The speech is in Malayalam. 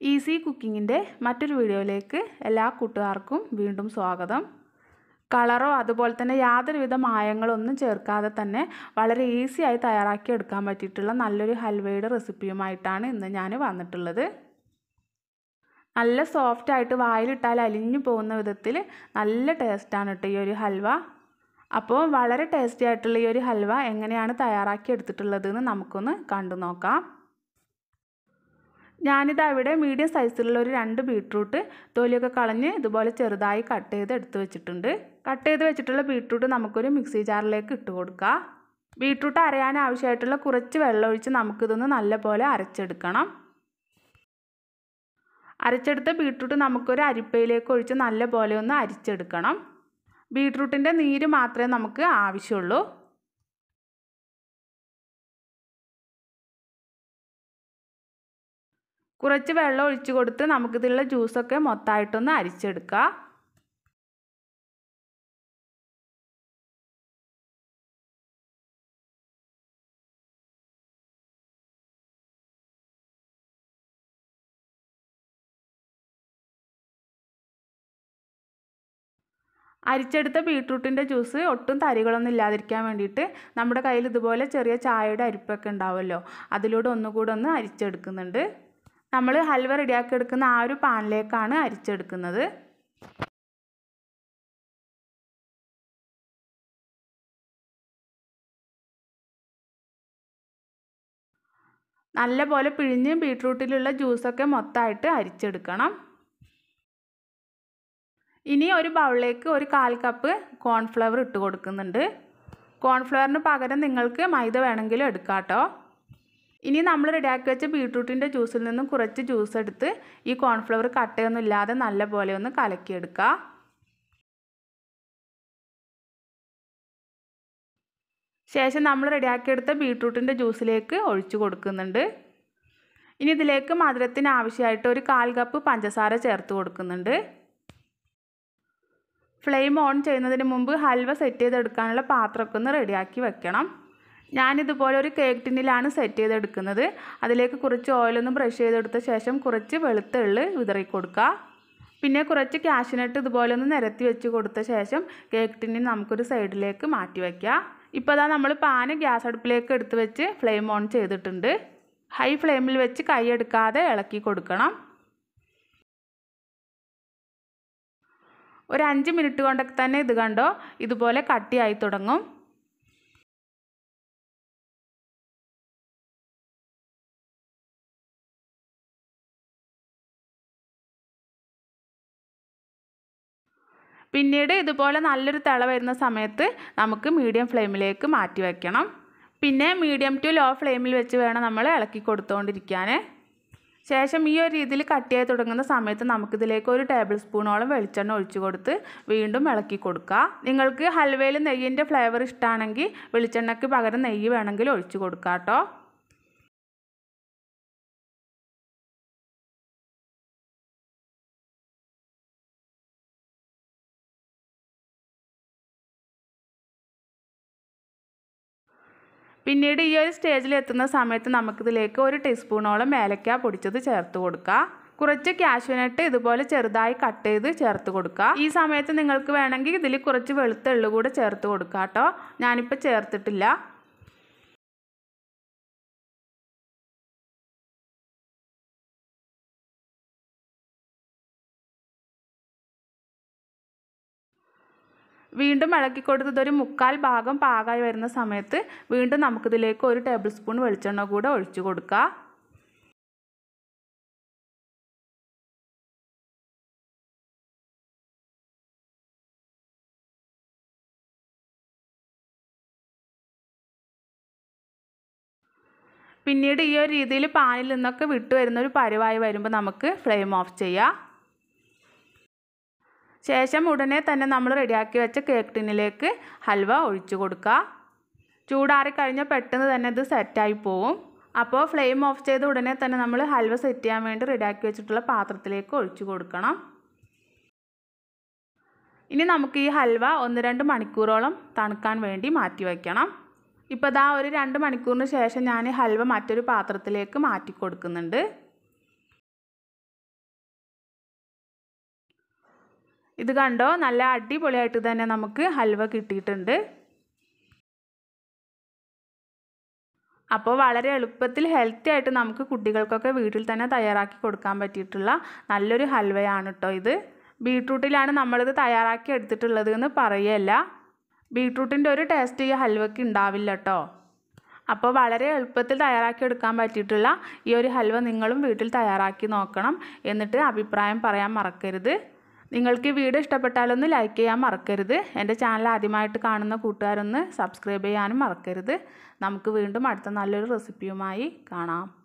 ഈസി കുക്കിങ്ങിൻ്റെ മറ്റൊരു വീഡിയോയിലേക്ക് എല്ലാ കൂട്ടുകാർക്കും വീണ്ടും സ്വാഗതം കളറോ അതുപോലെ തന്നെ യാതൊരുവിധ മായങ്ങളൊന്നും ചേർക്കാതെ തന്നെ വളരെ ഈസി ആയി തയ്യാറാക്കി എടുക്കാൻ പറ്റിയിട്ടുള്ള നല്ലൊരു ഹൽവയുടെ റെസിപ്പിയുമായിട്ടാണ് ഇന്ന് ഞാൻ വന്നിട്ടുള്ളത് നല്ല സോഫ്റ്റ് ആയിട്ട് വായിലിട്ടാൽ അലിഞ്ഞു പോകുന്ന വിധത്തിൽ നല്ല ടേസ്റ്റാണ് കേട്ടോ ഈ ഒരു ഹൽവ അപ്പോൾ വളരെ ടേസ്റ്റി ആയിട്ടുള്ള ഈ ഒരു ഹൽവ എങ്ങനെയാണ് തയ്യാറാക്കി എടുത്തിട്ടുള്ളത് എന്ന് നമുക്കൊന്ന് കണ്ടു നോക്കാം ഞാനിത് അവിടെ മീഡിയം സൈസിലുള്ള ഒരു രണ്ട് ബീട്രൂട്ട് തൊലിയൊക്കെ കളഞ്ഞ് ഇതുപോലെ ചെറുതായി കട്ട് ചെയ്ത് എടുത്ത് വെച്ചിട്ടുണ്ട് കട്ട് ചെയ്ത് വെച്ചിട്ടുള്ള ബീട്രൂട്ട് നമുക്കൊരു മിക്സി ജാറിലേക്ക് ഇട്ട് കൊടുക്കാം ബീട്രൂട്ട് അരയാൻ ആവശ്യമായിട്ടുള്ള കുറച്ച് വെള്ളം ഒഴിച്ച് നമുക്കിതൊന്ന് നല്ലപോലെ അരച്ചെടുക്കണം അരച്ചെടുത്ത ബീട്രൂട്ട് നമുക്കൊരു അരിപ്പയിലേക്ക് ഒഴിച്ച് നല്ല പോലെ ഒന്ന് അരിച്ചെടുക്കണം ബീട്രൂട്ടിൻ്റെ നീര് മാത്രമേ നമുക്ക് ആവശ്യമുള്ളൂ കുറച്ച് വെള്ളം ഒഴിച്ചു കൊടുത്ത് നമുക്കിതിലുള്ള ജ്യൂസൊക്കെ മൊത്തമായിട്ടൊന്ന് അരിച്ചെടുക്കാം അരിച്ചെടുത്ത ബീട്രൂട്ടിൻ്റെ ജ്യൂസ് ഒട്ടും തരികളൊന്നും ഇല്ലാതിരിക്കാൻ വേണ്ടിയിട്ട് നമ്മുടെ കയ്യിൽ ഇതുപോലെ ചെറിയ ചായയുടെ അരിപ്പൊക്കെ ഉണ്ടാവുമല്ലോ അതിലൂടെ ഒന്നുകൂടെ ഒന്ന് അരിച്ചെടുക്കുന്നുണ്ട് നമ്മൾ ഹൽവ റെഡിയാക്കി എടുക്കുന്ന ആ ഒരു പാനിലേക്കാണ് അരിച്ചെടുക്കുന്നത് നല്ല പോലെ പിഴിഞ്ഞ് ബീട്രൂട്ടിലുള്ള ജ്യൂസൊക്കെ മൊത്തമായിട്ട് അരിച്ചെടുക്കണം ഇനി ഒരു ബൗളിലേക്ക് ഒരു കാൽ കപ്പ് കോൺഫ്ലവർ ഇട്ട് കൊടുക്കുന്നുണ്ട് കോൺഫ്ലവറിന് പകരം നിങ്ങൾക്ക് മൈദ വേണമെങ്കിലും എടുക്കാം കേട്ടോ ഇനി നമ്മൾ റെഡിയാക്കി വെച്ച ബീട്രൂട്ടിൻ്റെ ജ്യൂസിൽ നിന്നും കുറച്ച് ജ്യൂസ് എടുത്ത് ഈ കോൺഫ്ലവർ കട്ടയൊന്നും ഇല്ലാതെ നല്ല പോലെ ഒന്ന് കലക്കിയെടുക്കുക ശേഷം നമ്മൾ റെഡിയാക്കിയെടുത്ത ബീട്രൂട്ടിൻ്റെ ജ്യൂസിലേക്ക് ഒഴിച്ചു കൊടുക്കുന്നുണ്ട് ഇനി ഇതിലേക്ക് മധുരത്തിന് ആവശ്യമായിട്ട് ഒരു കാൽ കപ്പ് പഞ്ചസാര ചേർത്ത് കൊടുക്കുന്നുണ്ട് ഫ്ലെയിം ഓൺ ചെയ്യുന്നതിന് മുമ്പ് ഹൽവ സെറ്റ് ചെയ്തെടുക്കാനുള്ള പാത്രമൊക്കെ ഒന്ന് റെഡിയാക്കി വെക്കണം ഞാനിതുപോലെ ഒരു കേക്ക് ടിന്നിലാണ് സെറ്റ് ചെയ്തെടുക്കുന്നത് അതിലേക്ക് കുറച്ച് ഓയിലൊന്ന് ബ്രഷ് ചെയ്തെടുത്ത ശേഷം കുറച്ച് വെളുത്ത എള്ള് വിതറി കൊടുക്കുക പിന്നെ കുറച്ച് കാഷ്നട്ട് ഇതുപോലെ ഒന്ന് നിരത്തി വെച്ച് കൊടുത്ത ശേഷം കേക്ക് ടിന്നിൽ നമുക്കൊരു സൈഡിലേക്ക് മാറ്റി വയ്ക്കുക ഇപ്പോൾ അതാ നമ്മൾ പാന് ഗ്യാസ് അടുപ്പിലേക്ക് എടുത്ത് വെച്ച് ഫ്ലെയിം ഓൺ ചെയ്തിട്ടുണ്ട് ഹൈ ഫ്ലെയിമിൽ വെച്ച് കൈ എടുക്കാതെ ഇളക്കി കൊടുക്കണം ഒരു അഞ്ച് മിനിറ്റ് കൊണ്ടൊക്കെ തന്നെ ഇത് കണ്ടോ ഇതുപോലെ കട്ടിയായി തുടങ്ങും പിന്നീട് ഇതുപോലെ നല്ലൊരു തിള വരുന്ന സമയത്ത് നമുക്ക് മീഡിയം ഫ്ലെയിമിലേക്ക് മാറ്റി വയ്ക്കണം പിന്നെ മീഡിയം ടു ലോ ഫ്ലെയിമിൽ വെച്ച് വേണം നമ്മൾ ഇളക്കി കൊടുത്തുകൊണ്ടിരിക്കാൻ ശേഷം ഈ ഒരു രീതിയിൽ കട്ടിയായി തുടങ്ങുന്ന സമയത്ത് നമുക്കിതിലേക്ക് ഒരു ടേബിൾ സ്പൂണോളം വെളിച്ചെണ്ണ ഒഴിച്ചു കൊടുത്ത് വീണ്ടും ഇളക്കി കൊടുക്കുക നിങ്ങൾക്ക് ഹൽവയിൽ നെയ്യിൻ്റെ ഫ്ലേവർ ഇഷ്ടമാണെങ്കിൽ വെളിച്ചെണ്ണയ്ക്ക് പകരം നെയ്യ് വേണമെങ്കിൽ ഒഴിച്ചു കൊടുക്കുക കേട്ടോ പിന്നീട് ഈ ഒരു സ്റ്റേജിൽ എത്തുന്ന സമയത്ത് നമുക്കിതിലേക്ക് ഒരു ടീസ്പൂണോളം ഏലക്ക പൊടിച്ചത് ചേർത്ത് കൊടുക്കുക കുറച്ച് കാഷ്യൂനട്ട് ഇതുപോലെ ചെറുതായി കട്ട് ചെയ്ത് ചേർത്ത് കൊടുക്കുക ഈ സമയത്ത് നിങ്ങൾക്ക് വേണമെങ്കിൽ ഇതിൽ കുറച്ച് വെളുത്ത എള്ളു കൂടെ ചേർത്ത് കൊടുക്കുക കേട്ടോ ഞാനിപ്പോൾ ചേർത്തിട്ടില്ല വീണ്ടും ഇളക്കി കൊടുത്ത് ഇതൊരു മുക്കാൽ ഭാഗം പാകമായി വരുന്ന സമയത്ത് വീണ്ടും നമുക്കിതിലേക്ക് ഒരു ടേബിൾ സ്പൂൺ വെളിച്ചെണ്ണ കൂടെ ഒഴിച്ചു കൊടുക്കുക പിന്നീട് ഈ ഒരു രീതിയിൽ പാനിൽ നിന്നൊക്കെ വിട്ടു വരുന്ന ഒരു പരുവായി വരുമ്പോൾ നമുക്ക് ഫ്ലെയിം ഓഫ് ചെയ്യാം ശേഷം ഉടനെ തന്നെ നമ്മൾ റെഡിയാക്കി വെച്ച കേക്ക് ടിന്നിലേക്ക് ഹൽവ ഒഴിച്ചു കൊടുക്കുക ചൂടാറി കഴിഞ്ഞാൽ പെട്ടെന്ന് തന്നെ ഇത് സെറ്റായി പോവും അപ്പോൾ ഫ്ലെയിം ഓഫ് ചെയ്ത ഉടനെ തന്നെ നമ്മൾ ഹൽവ സെറ്റ് ചെയ്യാൻ വേണ്ടി റെഡിയാക്കി വെച്ചിട്ടുള്ള പാത്രത്തിലേക്ക് ഒഴിച്ചു കൊടുക്കണം ഇനി നമുക്ക് ഈ ഹൽവ ഒന്ന് രണ്ട് മണിക്കൂറോളം തണുക്കാൻ വേണ്ടി മാറ്റി വയ്ക്കണം ഇപ്പോൾ ഇതാ ഒരു രണ്ട് മണിക്കൂറിന് ശേഷം ഞാൻ ഹൽവ മറ്റൊരു പാത്രത്തിലേക്ക് മാറ്റി കൊടുക്കുന്നുണ്ട് ഇത് കണ്ടോ നല്ല അടിപൊളിയായിട്ട് തന്നെ നമുക്ക് ഹൽവ കിട്ടിയിട്ടുണ്ട് അപ്പോൾ വളരെ എളുപ്പത്തിൽ ഹെൽത്തി ആയിട്ട് നമുക്ക് കുട്ടികൾക്കൊക്കെ വീട്ടിൽ തന്നെ തയ്യാറാക്കി കൊടുക്കാൻ പറ്റിയിട്ടുള്ള നല്ലൊരു ഹൽവയാണ് കേട്ടോ ഇത് ബീട്രൂട്ടിലാണ് നമ്മളിത് തയ്യാറാക്കി എടുത്തിട്ടുള്ളത് എന്ന് പറയല്ല ബീട്രൂട്ടിൻ്റെ ഒരു ടേസ്റ്റ് ഈ ഹൽവയ്ക്ക് ഉണ്ടാവില്ല കേട്ടോ അപ്പോൾ വളരെ എളുപ്പത്തിൽ തയ്യാറാക്കി എടുക്കാൻ പറ്റിയിട്ടുള്ള ഈ ഒരു ഹൽവ നിങ്ങളും വീട്ടിൽ തയ്യാറാക്കി നോക്കണം എന്നിട്ട് അഭിപ്രായം പറയാൻ മറക്കരുത് നിങ്ങൾക്ക് ഈ വീഡിയോ ഇഷ്ടപ്പെട്ടാലൊന്ന് ലൈക്ക് ചെയ്യാൻ മറക്കരുത് എൻ്റെ ചാനൽ ആദ്യമായിട്ട് കാണുന്ന കൂട്ടുകാരൊന്ന് സബ്സ്ക്രൈബ് ചെയ്യാനും മറക്കരുത് നമുക്ക് വീണ്ടും അടുത്ത നല്ലൊരു റെസിപ്പിയുമായി കാണാം